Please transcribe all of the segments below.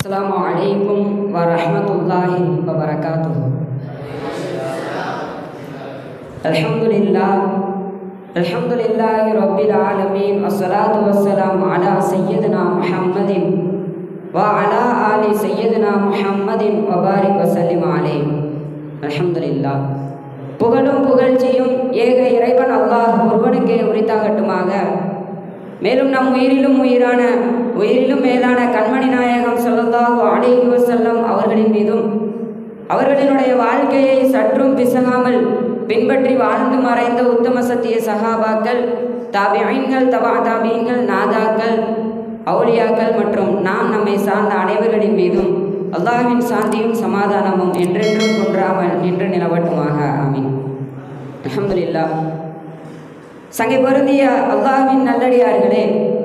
السلام عليكم ورحمة الله وبركاته الحمد لله الحمد لله رب العالمين والصلاة والسلام على سيدنا محمد وعلى آل سيدنا محمد وبارك وسلم عليه الحمد لله புகழும் புகழ்ச்சியும் ஏக இறைவன் அல்லாஹ் ஒருவனுக்கே உரித்தாகட்டுமாக மேலும் நம் உயிரிலும் உயிரான உயிரிலும் மேலான கண்மணி நாயகம் ஸல்லல்லாஹு அலைஹி வஸல்லம் அவர்களின் மீதும் அவர்களினுடைய வாழ்க்கையை சற்றும் பிசகாமல் பின்பற்றி வாழ்ந்து மறைந்த உத்தம சத்திய சகாபாக்கள் தாபியன்கள் தபா தாபியன்கள் நாதாக்கள் அவுலியாக்கள் மற்றும் நாம் நம்மை சார்ந்த அனைவர்களின் மீதும் அல்லாஹ்வின் சாந்தியும் சமாதானமும் என்றென்றும் குன்றாமல் நின்று நிலவட்டுமாக ஆமீன் அல்ஹம்துலில்லாஹ் சங்கை பொருந்திய அல்லாஹ்வின் நல்லடியார்களே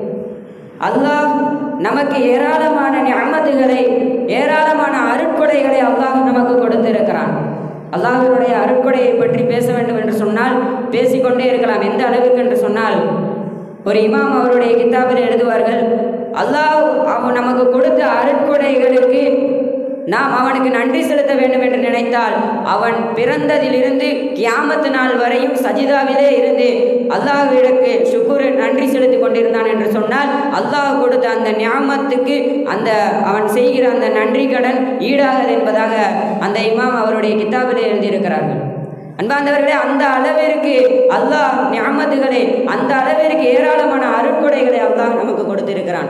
அல்லாஹ் நமக்கு ஏராளமான ஞாமத்துகளை ஏராளமான அருட்கொடைகளை அல்லாஹ் நமக்கு கொடுத்திருக்கிறான் அல்லாஹ்வினுடைய அருட்கொடையை பற்றி பேச வேண்டும் என்று சொன்னால் பேசிக்கொண்டே இருக்கலாம் எந்த அளவுக்கு என்று சொன்னால் ஒரு இமாம் அவருடைய கிதாபில் எழுதுவார்கள் அல்லாஹ் அவன் நமக்கு கொடுத்த அருட்கொடைகளுக்கு நாம் அவனுக்கு நன்றி செலுத்த வேண்டும் என்று நினைத்தால் அவன் பிறந்ததிலிருந்து கியாமத்து நாள் வரையும் சஜிதாவிலே இருந்து அல்லாஹ்விடக்கு சுக்குரு நன்றி செலுத்தி கொண்டிருந்தான் என்று சொன்னால் அல்லாஹ் கொடுத்த அந்த ஞாமத்துக்கு அந்த அவன் செய்கிற அந்த நன்றி கடன் ஈடாகது என்பதாக அந்த இமாம் அவருடைய கித்தாபில் எழுதியிருக்கிறார்கள் அன்பாந்தவர்களே அந்த அளவிற்கு அல்லாஹ் ஞாமத்துகளை அந்த அளவிற்கு ஏராளமான அருட்கொடைகளை அல்லாஹ் நமக்கு கொடுத்திருக்கிறான்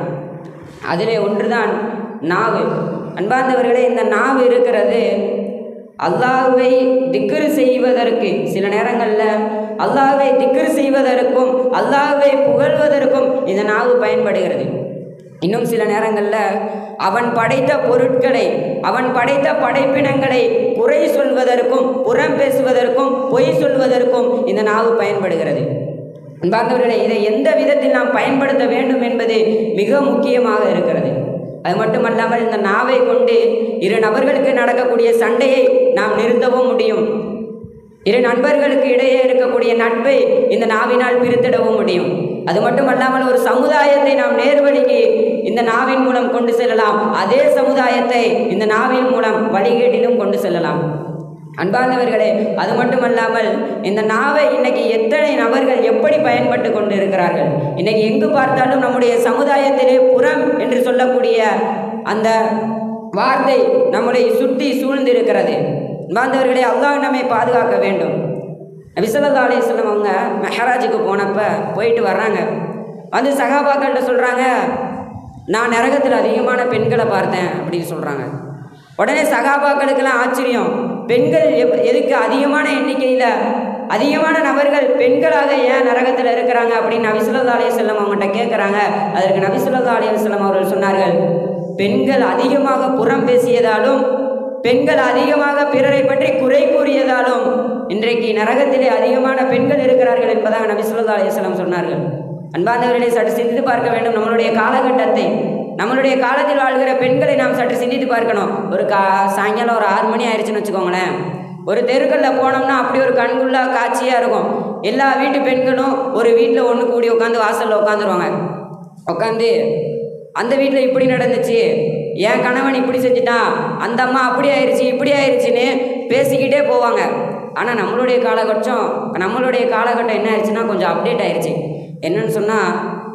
அதிலே ஒன்றுதான் நாவு அன்பார்ந்தவர்களே இந்த நாவு இருக்கிறது அல்லாஹ்வை திக்ரு செய்வதற்கு சில நேரங்களில் அல்லாஹ்வை திக்ரு செய்வதற்கும் அல்லாஹ்வை புகழ்வதற்கும் இந்த நாவு பயன்படுகிறது இன்னும் சில நேரங்களில் அவன் படைத்த பொருட்களை அவன் படைத்த படைப்பினங்களை குறை சொல்வதற்கும் புறம் பேசுவதற்கும் பொய் சொல்வதற்கும் இந்த நாவு பயன்படுகிறது அன்பார்ந்தவர்களே இதை எந்த விதத்தில் நாம் பயன்படுத்த வேண்டும் என்பது மிக முக்கியமாக இருக்கிறது அது மட்டுமல்லாமல் இந்த நாவை கொண்டு இரு நபர்களுக்கு நடக்கக்கூடிய சண்டையை நாம் நிறுத்தவும் முடியும் இரு நண்பர்களுக்கு இடையே இருக்கக்கூடிய நட்பை இந்த நாவினால் பிரித்திடவும் முடியும் அது மட்டுமல்லாமல் ஒரு சமுதாயத்தை நாம் நேர்வழிக்கு இந்த நாவின் மூலம் கொண்டு செல்லலாம் அதே சமுதாயத்தை இந்த நாவின் மூலம் வழிகேட்டிலும் கொண்டு செல்லலாம் அன்பார்ந்தவர்களே அது மட்டுமல்லாமல் இந்த நாவை இன்னைக்கு எத்தனை நபர்கள் எப்படி பயன்பட்டு கொண்டு இருக்கிறார்கள் இன்னைக்கு எங்கு பார்த்தாலும் நம்முடைய சமுதாயத்திலே புறம் என்று சொல்லக்கூடிய அந்த வார்த்தை நம்முடைய சுற்றி சூழ்ந்திருக்கிறது அன்பார்ந்தவர்களே அல்லாஹ் நம்மை பாதுகாக்க வேண்டும் நபிசல்லா அலிஸ்லாம் அவங்க மெஹராஜுக்கு போனப்ப போயிட்டு வர்றாங்க வந்து சகாபாக்கள்கிட்ட சொல்கிறாங்க நான் நரகத்தில் அதிகமான பெண்களை பார்த்தேன் அப்படின்னு சொல்கிறாங்க உடனே சகாபாக்களுக்கெல்லாம் ஆச்சரியம் பெண்கள் எப் எதுக்கு அதிகமான எண்ணிக்கையில் அதிகமான நபர்கள் பெண்களாக ஏன் நரகத்தில் இருக்கிறாங்க அப்படின்னு நபிசுல்லா அலையம் அவங்கள்ட்ட கேட்குறாங்க அதற்கு நபிசுல்லா அலையம் அவர்கள் சொன்னார்கள் பெண்கள் அதிகமாக புறம் பேசியதாலும் பெண்கள் அதிகமாக பிறரை பற்றி குறை கூறியதாலும் இன்றைக்கு நரகத்திலே அதிகமான பெண்கள் இருக்கிறார்கள் என்பதாக நபி சொல்லா அலையம் சொன்னார்கள் அன்பார்ந்தவர்களை சற்று சிந்தித்து பார்க்க வேண்டும் நம்மளுடைய காலகட்டத்தை நம்மளுடைய காலத்தில் வாழ்கிற பெண்களை நாம் சற்று சிந்தித்து பார்க்கணும் ஒரு கா சாயங்காலம் ஒரு ஆறு மணி ஆயிடுச்சுன்னு வச்சுக்கோங்களேன் ஒரு தெருக்களில் போனோம்னா அப்படி ஒரு கண்குள்ளா காட்சியாக இருக்கும் எல்லா வீட்டு பெண்களும் ஒரு வீட்டில் ஒன்று கூடி உட்காந்து வாசலில் உட்காந்துருவாங்க உட்காந்து அந்த வீட்டில் இப்படி நடந்துச்சு என் கணவன் இப்படி செஞ்சுட்டான் அந்த அம்மா அப்படி ஆயிடுச்சு இப்படி ஆயிடுச்சுன்னு பேசிக்கிட்டே போவாங்க ஆனால் நம்மளுடைய காலகட்டம் நம்மளுடைய காலகட்டம் என்ன ஆயிடுச்சுன்னா கொஞ்சம் அப்டேட் ஆயிடுச்சு என்னன்னு சொன்னால்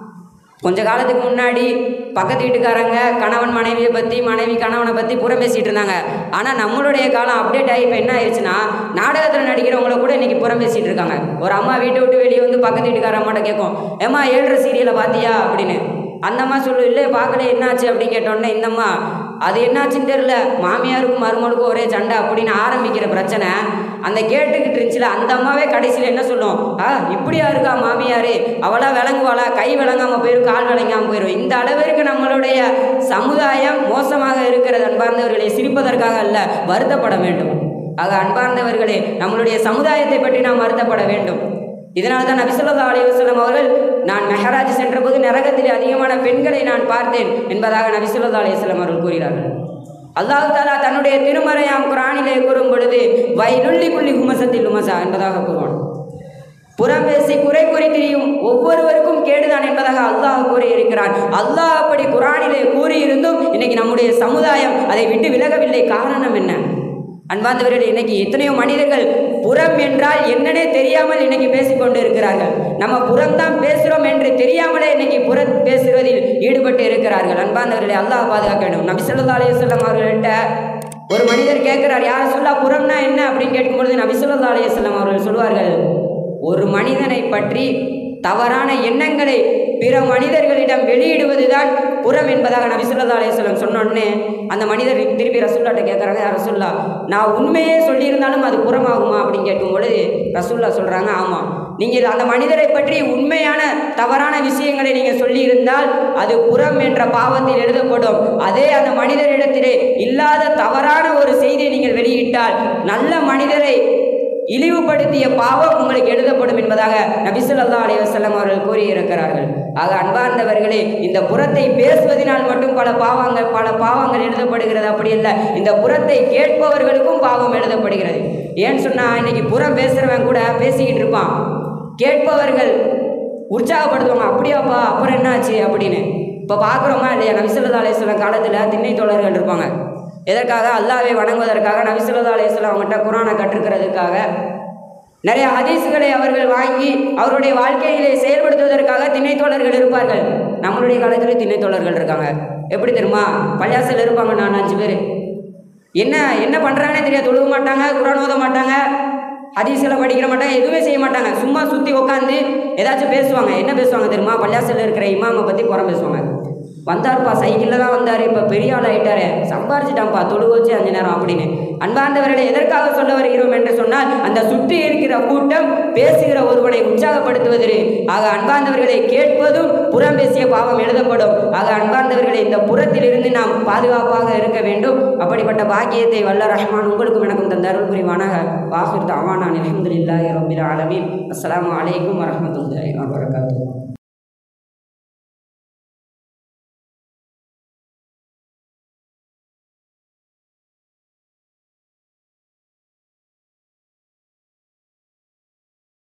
கொஞ்ச காலத்துக்கு முன்னாடி பக்கத்து வீட்டுக்காரங்க கணவன் மனைவியை பற்றி மனைவி கணவனை பற்றி புறம் பேசிகிட்டு இருந்தாங்க ஆனால் நம்மளுடைய காலம் அப்டேட் ஆகி இப்போ என்ன ஆயிடுச்சுன்னா நாடகத்தில் நடிக்கிறவங்கள கூட இன்றைக்கி புறம் பேசிகிட்டு இருக்காங்க ஒரு அம்மா வீட்டை விட்டு வெளியே வந்து பக்கத்து வீட்டுக்கார அம்மாட்ட கேட்கும் ஏம்மா ஏழ்ற சீரியலை பார்த்தியா அப்படின்னு அந்த அம்மா சொல்லு இல்லை பார்க்கல என்னாச்சு அப்படின்னு கேட்டோன்னே இந்தம்மா அது என்னாச்சுன்னு தெரில மாமியாருக்கும் மருமகளுக்கும் ஒரே சண்டை அப்படின்னு ஆரம்பிக்கிற பிரச்சனை அந்த கேட்டுக்கிட்டு இருந்துச்சுல அந்த அம்மாவே கடைசியில் என்ன சொல்லும் ஆ இப்படியா இருக்கா மாமியார் அவளா விளங்குவாளா கை விளங்காமல் போயிடும் கால் விளங்காமல் போயிடும் இந்த அளவிற்கு நம்மளுடைய சமுதாயம் மோசமாக இருக்கிறது அன்பார்ந்தவர்களை சிரிப்பதற்காக அல்ல வருத்தப்பட வேண்டும் ஆக அன்பார்ந்தவர்களே நம்மளுடைய சமுதாயத்தை பற்றி நாம் வருத்தப்பட வேண்டும் இதனால தான் நபிசுல்லா அலைவசல்லம் அவர்கள் நான் மெஹராஜ் சென்றபோது நரகத்திலே அதிகமான பெண்களை நான் பார்த்தேன் என்பதாக நபிசுல்லா அலையம் அவர்கள் கூறுகிறார்கள் அல்லாஹு தாலா தன்னுடைய திருமறையாம் குரானிலே கூறும் பொழுது வயலுள்ளி குள்ளி குமசத்தில் உமசா என்பதாக கூறுவான் புறம் பேசி குறை கூறி திரியும் ஒவ்வொருவருக்கும் கேடுதான் என்பதாக அல்லாஹ் கூறி இருக்கிறான் அல்லாஹ் அப்படி குரானிலே கூறியிருந்தும் இன்னைக்கு நம்முடைய சமுதாயம் அதை விட்டு விலகவில்லை காரணம் என்ன அன்பார்ந்தவர்கள் இன்னைக்கு எத்தனையோ மனிதர்கள் புறம் என்றால் என்னன்னே தெரியாமல் இன்னைக்கு பேசிக்கொண்டு இருக்கிறார்கள் நம்ம புறம்தான் பேசுகிறோம் என்று தெரியாமலே இன்னைக்கு புற பேசுவதில் ஈடுபட்டு இருக்கிறார்கள் அன்பார்ந்தவர்களை அல்லாஹ் பாதுகாக்க வேண்டும் நபி ஸல்லல்லாஹு அலைஹி வஸல்லம் அவர்கள்ட்ட ஒரு மனிதர் கேட்கிறார் யார் சொல்லா புறம்னா என்ன அப்படின்னு கேட்கும்பொழுது நபி ஸல்லல்லாஹு அலைஹி வஸல்லம் அவர்கள் சொல்வார்கள் ஒரு மனிதனை பற்றி தவறான எண்ணங்களை பிற மனிதர்களிடம் வெளியிடுவதுதான் புறம் என்பதாக நபி ஸல்லல்லாஹு அலைஹி வஸல்லம் சொன்னோடனே அந்த மனிதர் திருப்பி ரசூல்லாட்ட கேட்குறாங்க யார் ரசூல்லா நான் உண்மையே சொல்லியிருந்தாலும் அது புறமாகுமா அப்படின்னு கேட்கும் பொழுது ரசூல்லா சொல்கிறாங்க ஆமாம் நீங்கள் அந்த மனிதரை பற்றி உண்மையான தவறான விஷயங்களை நீங்கள் சொல்லியிருந்தால் அது புறம் என்ற பாவத்தில் எழுதப்படும் அதே அந்த மனிதரிடத்திலே இல்லாத தவறான ஒரு செய்தியை நீங்கள் வெளியிட்டால் நல்ல மனிதரை இழிவுபடுத்திய பாவம் உங்களுக்கு எழுதப்படும் என்பதாக நபிசுல்லா அலைஹி வஸல்லம் அவர்கள் கூறியிருக்கிறார்கள் ஆக அன்பார்ந்தவர்களே இந்த புறத்தை பேசுவதனால் மட்டும் பல பாவங்கள் பல பாவங்கள் எழுதப்படுகிறது அப்படி இல்லை இந்த புறத்தை கேட்பவர்களுக்கும் பாவம் எழுதப்படுகிறது ஏன்னு சொன்னால் இன்னைக்கு புறம் பேசுகிறவன் கூட பேசிக்கிட்டு இருப்பான் கேட்பவர்கள் உற்சாகப்படுத்துவாங்க அப்படியாப்பா அப்புறம் என்னாச்சு அப்படின்னு இப்போ பார்க்குறோமா இல்லையா நபிசுல்லா அலையம் காலத்தில் திண்ணை தோழர்கள் இருப்பாங்க எதற்காக அல்லாவை வணங்குவதற்காக நபிசுல்லா அலையம் அவங்ககிட்ட குரானை கற்றுக்கிறதுக்காக நிறைய ஹதீஸுகளை அவர்கள் வாங்கி அவருடைய வாழ்க்கையிலே செயல்படுத்துவதற்காக திண்ணை தோழர்கள் இருப்பார்கள் நம்மளுடைய காலத்தில் திண்ணை தோழர்கள் இருக்காங்க எப்படி தெரியுமா பள்ளியாசல் இருப்பாங்க நான் அஞ்சு பேர் என்ன என்ன பண்ணுறாங்கன்னே தெரியாது தொழுக மாட்டாங்க குரான் ஓத மாட்டாங்க ஹதீஸ்களை படிக்கிற மாட்டாங்க எதுவுமே செய்ய மாட்டாங்க சும்மா சுற்றி உட்காந்து ஏதாச்சும் பேசுவாங்க என்ன பேசுவாங்க தெரியுமா பள்ளியாசலில் இருக்கிற இமாமை பற்றி குறை பேசுவாங்க வந்தார்ப்பா சைக்கிளில் தான் வந்தார் இப்போ பெரிய ஆள் ஆகிட்டாரு சம்பாரிச்சிட்டான்ப்பா தொழுக வச்சு அஞ்சு நேரம் அப்படின்னு அன்பார்ந்தவர்களை எதற்காக சொல்ல வருகிறோம் என்று சொன்னால் அந்த சுற்றி இருக்கிற கூட்டம் பேசுகிற ஒருவனை உற்சாகப்படுத்துவது ஆக அன்பார்ந்தவர்களை கேட்பதும் புறம் பேசிய பாவம் எழுதப்படும் ஆக அன்பார்ந்தவர்களை இந்த புறத்திலிருந்து நாம் பாதுகாப்பாக இருக்க வேண்டும் அப்படிப்பட்ட பாக்கியத்தை வல்ல ரஹ்மான் உங்களுக்கும் எனக்கும் தந்த அருள் புரிவானாக வாஃபிர் அவானா அலமதுல்லாஹி ரபில் ஆலமீன் அஸ்ஸலாமு அலைக்கும் வரஹ்மத்துல்லாஹி வபரகாத்துஹு